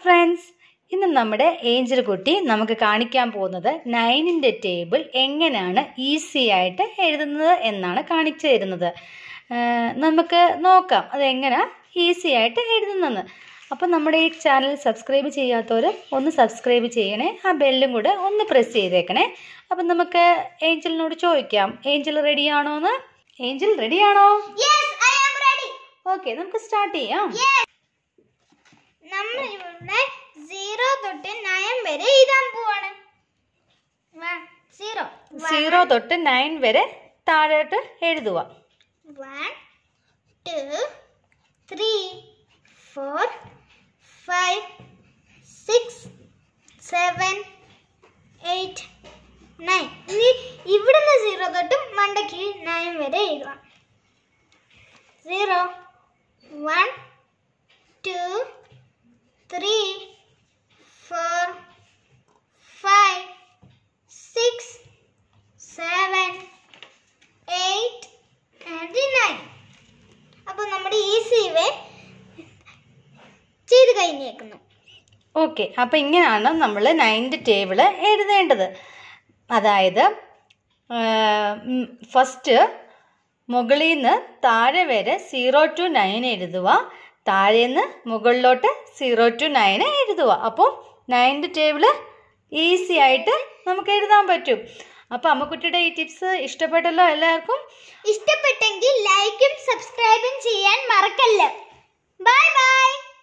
Friends ഇന്ന് നമ്മുടെ Angel കുട്ടി നമുക്ക് കാണിക്കാൻ പോകുന്നത് നയനിൻ്റെ ടേബിൾ എങ്ങനെയാണ് ഈസി ആയിട്ട് എഴുതുന്നത് എന്നാണ് കാണിച്ചു തരുന്നത് ആ, നമുക്ക് നോക്കാം അതെങ്ങനെ ഈസി ആയിട്ട് എഴുതുന്നെന്ന് അപ്പം നമ്മുടെ ഈ ചാനൽ സബ്സ്ക്രൈബ് ചെയ്യാത്തവർ ഒന്ന് സബ്സ്ക്രൈബ് ചെയ്യണേ ആ ബെല്ലും കൂടെ ഒന്ന് പ്രസ് ചെയ്തേക്കണേ അപ്പം നമുക്ക് ഏഞ്ചലിനോട് ചോദിക്കാം ഏഞ്ചൽ റെഡിയാണോ എന്ന് ഏഞ്ചൽ റെഡിയാണോ Yes, I am ready. Okay നമുക്ക് സ്റ്റാർട്ട് ചെയ്യാം Yes. നമ്മൾ ഇവിടെ സീറോ തൊട്ട് നയൻ വരെ എഴുതാൻ പോവാണ് സീറോ സീറോ തൊട്ട് നയൻ വരെ താഴോട്ട് എഴുതുക one two three four five six seven eight nine ഇനി ഇവിടുന്ന് സീറോ തൊട്ട് മണ്ടയ്ക്ക് നയൻ വരെ എഴുതാം zero one two three four five six seven eight and nine അപ്പോൾ നമ്മുടെ ഈസി വേ ചെയ്ത് കഴിഞ്ഞേക്കുന്നു ഓക്കെ അപ്പം ഇങ്ങനെയാണ് നമ്മൾ നയൻത് ടേബിള് എഴുതേണ്ടത് അതായത് ഫസ്റ്റ് മുകളിൽ നിന്ന് താഴെ വരെ സീറോ ടു നയൻ എഴുതുക താഴേന്ന് മുകളിലോട്ട് സീറോ ടു നയൻ എഴുതുക അപ്പോൾ നയൻത് ടേബിള് ഈസി ആയിട്ട് നമുക്ക് എഴുതാൻ പറ്റും അപ്പോൾ അമ്മക്കുട്ടിയുടെ ഈ ടിപ്സ് ഇഷ്ടപ്പെട്ടല്ലോ എല്ലാവർക്കും ഇഷ്ടപ്പെട്ടെങ്കിൽ ലൈക്കും സബ്സ്ക്രൈബും ചെയ്യാൻ മറക്കല്ല ബൈ ബൈ